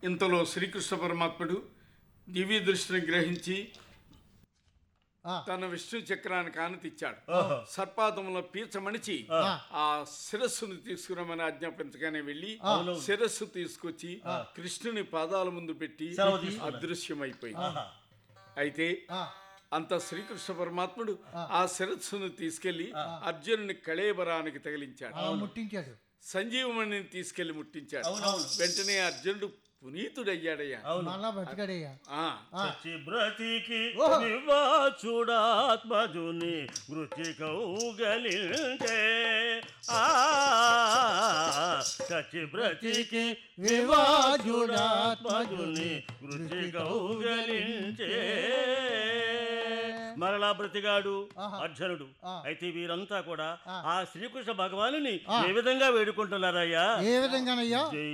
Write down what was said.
ఇంతలో శ్రీకృష్ణ పరమాత్ముడు దివ్య దృష్టిని గ్రహించి ఆ. తన విష్ణు చక్రానికి ఆనతిచ్చాడు సర్పాదములో పీచమణిచి ఆ శిరస్సును తీసుకురమని ఆజ్ఞాపించగానే వెళ్ళి శిరస్సు తీసుకొచ్చి కృష్ణుని పాదాల ముందు పెట్టి సెలవు తీసుకున్నాడు. అదృశ్యమైపోయింది ఆహా. అయితే ఆ, అంత శ్రీకృష్ణ పరమాత్ముడు ఆ శిరస్సును తీసుకెళ్లి అర్జునుని కళేబరానికి తగిలించాడు అలా ముట్టించాడు సంజీవమణిని తీసుకెళ్లి ముట్టించాడు అవునవును. వెంటనే అర్జునుడు పునీతుడయ్యాడయ్యా మళ్ళా బతికాడయ్యా ఆ, చచ్చి బ్రతికి ఓహో. నివాచుడాత్మజుని వృత్తి కౌగలింటే ఆ చచ్చి బ్రతికి వివాజుడాత్మజుని వృత్తి కౌగలించే మరలా బ్రతిగాడు ఆహా. అర్జునుడు ఆ. అయితే వీరంతా కూడా ఆ. ఆ శ్రీకృష్ణ భగవానుని ఏ విధంగా వేడుకుంటున్నారయ్యా ఏ విధంగానయ్యా జై